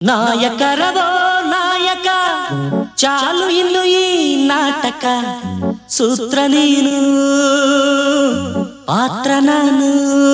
ನಾಯಕರವೋ ನಾಯಕ ಚಾಲು ಇನ್ನು ಈ ನಾಟಕ ಸೂತ್ರ ನೀನು ಪಾತ್ರ ನಾನು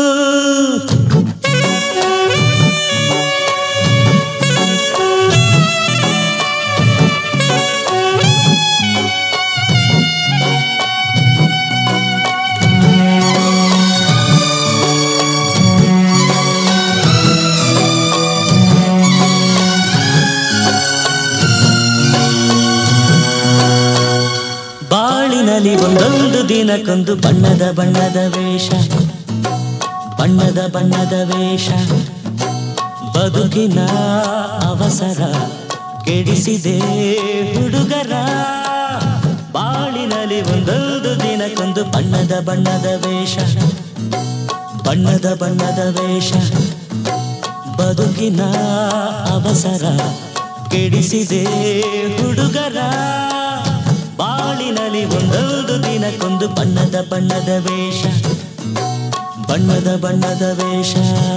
ಬಾಳಿನಲ್ಲಿ ಒಂದೊಂದು ದಿನಕ್ಕೊಂದು ಬಣ್ಣದ ಬಣ್ಣದ ವೇಷ ಬಣ್ಣದ ಬಣ್ಣದ ವೇಷ ಬದುಕಿನ ಅವಸರ ಕೆಡಿಸಿದೆ ಹುಡುಗರ ಬಾಳಿನಲ್ಲಿ ಒಂದೊಂದು ದಿನಕ್ಕೊಂದು ಬಣ್ಣದ ಬಣ್ಣದ ವೇಷ ಬಣ್ಣದ ಬಣ್ಣದ ವೇಷ ಬದುಕಿನ ಅವಸರ ಕೆಡಿಸಿದೆ ಹುಡುಗರ ಬಾಳಿನಲ್ಲಿ ಒಂದೊಂದು ದಿನಕ್ಕೊಂದು ಬಣ್ಣದ ಬಣ್ಣದ ವೇಷ ಬಣ್ಣದ ಬಣ್ಣದ ವೇಷ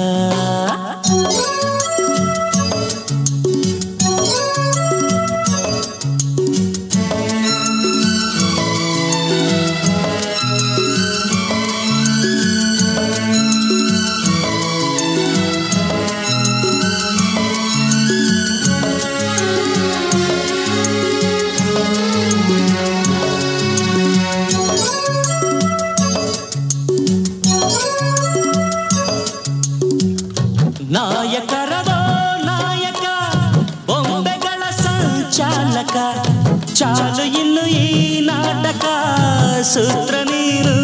ನಾಯಕರವೋ ನಾಯಕ ಬೊಂಬೆಗಳ ಸಂಚಾಲಕ ಚಾಲು ಇನ್ನು ಈ ನಾಟಕ ಸೂತ್ರ ನೀನು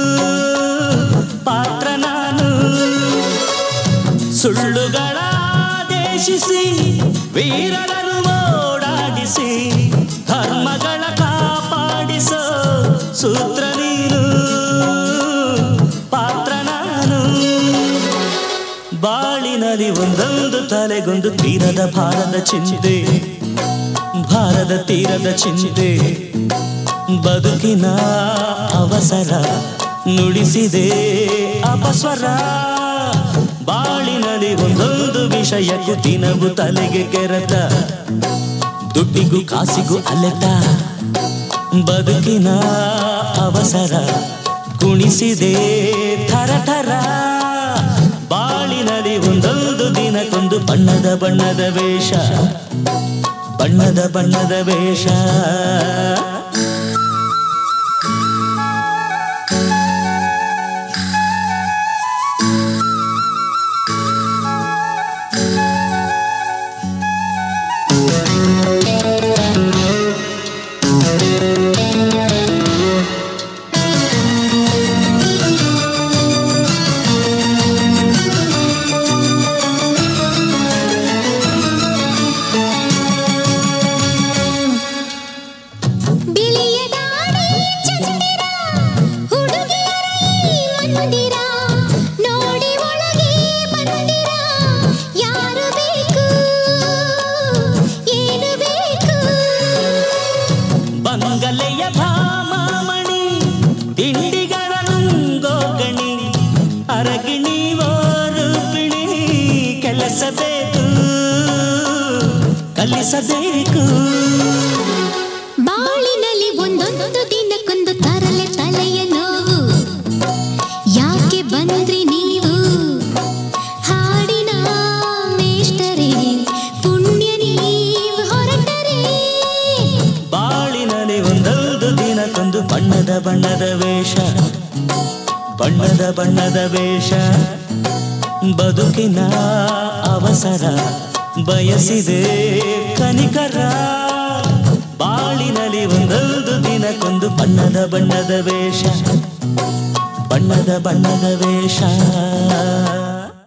ಪಾತ್ರ ನಾನು ಸುಳ್ಳುಗಳ ದೇಶಿಸಿ ವೀರರನ್ನು ಓಡಾಡಿಸಿ ಧರ್ಮಗಳ ಕಾಪಾಡಿಸೋ ಸೂತ್ರ ನೀನು ಪಾತ್ರ ನಾನು ಬಾಳಿನಲ್ಲಿ ಒಂದೊಂದು ತಲೆಗೊಂದು ತೀರದ ಭಾರದ ಚಿಂತೆ ಭಾರದ ತೀರದ ಚಿಂತೆ ಬದುಕಿನ ಅವಸರ ನುಡಿಸಿದೆ ಅಪಸ್ವರ ಬಾಳಿನಲ್ಲಿ ಒಂದೊಂದು ವಿಷಯಕ್ಕೂ ದಿನವು ತಲೆಗೆ ಕೆರೆತ ದುಡ್ಡಿಗೂ ಕಾಸಿಗೂ ಅಲೆತ ಬದುಕಿನ ಅವಸರ ಕುಣಿಸಿದೆ ಥರ ಥರ ಬಾಳಿನಲ್ಲಿ ಒಂದೊಂದು ದಿನಕ್ಕೊಂದು ಬಣ್ಣದ ಬಣ್ಣದ ವೇಷ ಬಣ್ಣದ ಬಣ್ಣದ ವೇಷ ಬಿಳಿಯ ದಾಡಿ ಚಂದಿರ ಹುಡುಗಿಯರ ಈ ಮಂದಿರ ನೋಡಿ ಒಳಗೆ ಬಂದಿರ ಯಾರು ಬೇಕು ಏನು ಬೇಕು ಬಂಗಲೆಯ ಭಾಮಾಮಣಿ ತಿಂಡಿಗಳ ನುಂಗೋಗಣಿ ಅರಗಿಣಿ ರೂಪಿಣಿ ಕೆಲಸ ಬೇಕು ಕಲಿಸಬೇಕು ಬಾಳಿನಲ್ಲಿ ಒಂದೊಂದು ದಿನಕ್ಕೊಂದು ತರಲೆ ತಲೆಯ ನೋವು ಯಾಕೆ ಬಂದ್ರಿ ನೀವು ಹಾಡಿನ ಮೇಷ್ಟರೇ ಪುಣ್ಯ ನೀವು ಹೊರಟರೆ ಬಾಳಿನಲ್ಲಿ ಒಂದೊಂದು ದಿನಕ್ಕೊಂದು ಬಣ್ಣದ ಬಣ್ಣದ ವೇಷ ಬಣ್ಣದ ಬಣ್ಣದ ವೇಷ ಬದುಕಿನ ಅವಸರ ಬಯಸಿದೆ ಕನಿಕರ ಬಾಳಿನಲ್ಲಿ ಒಂದೊಂದು ದಿನಕ್ಕೊಂದು ಬಣ್ಣದ ಬಣ್ಣದ ವೇಷ ಬಣ್ಣದ ಬಣ್ಣದ ವೇಷ